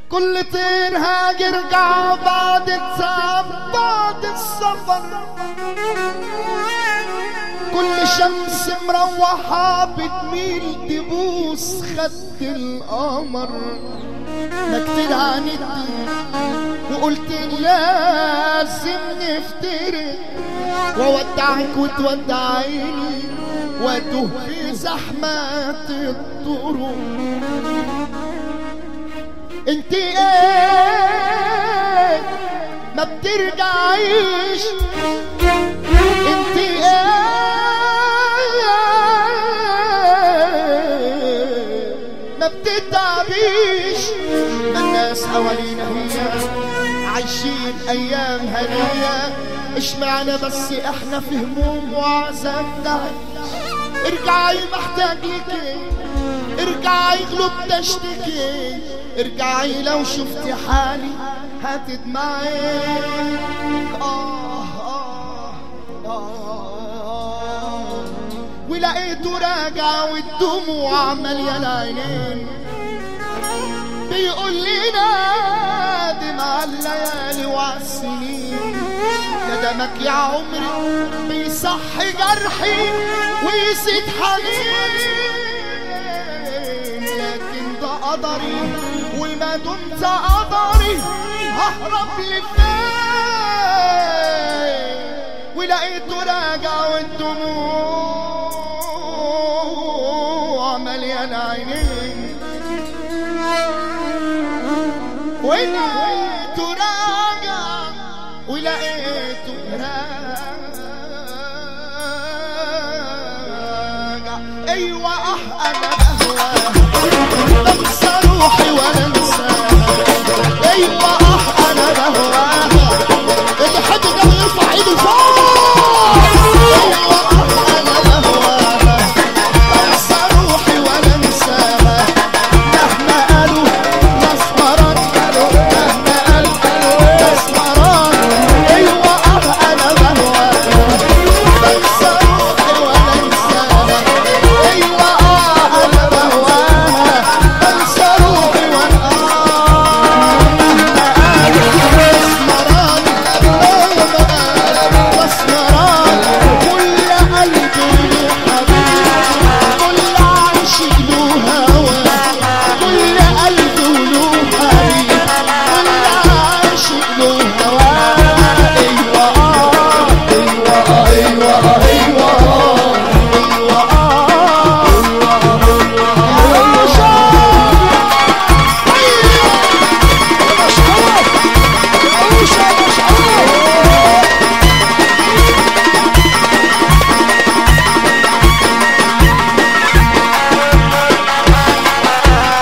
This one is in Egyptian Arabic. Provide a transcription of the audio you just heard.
كل طير هاجر رجع بعد التعب بعد السفر كل شمس مروحة بتميل تبوس خد القمر ما كتير عاندت وقلت لازم نفترق وودعك وتودعيني واتوه في زحمة الطرق انت ايه ما بترجعيش انت ايه ما بتتعبيش ما الناس حوالينا هي عايشين ايام هنية اشمعنا بس احنا في هموم وعذاب نعيش ارجعي محتاج ليكي ارجعي قلوب تشتكي ارجعي لو شفتي حالي هتدمعي آه آه آه ولقيته راجع والدموع مليان عينين بيقول لي نادم على الليالي وعالسنين ندمك يا عمري بيصحي جرحي ويزيد حنين لكن ده قدري وما دمت قدري ههرب لفين ولقيته راجع والدموع مليان عينين ولقيته راجع ولقيته راجع ايوه اه انا بهواه بنسى روحي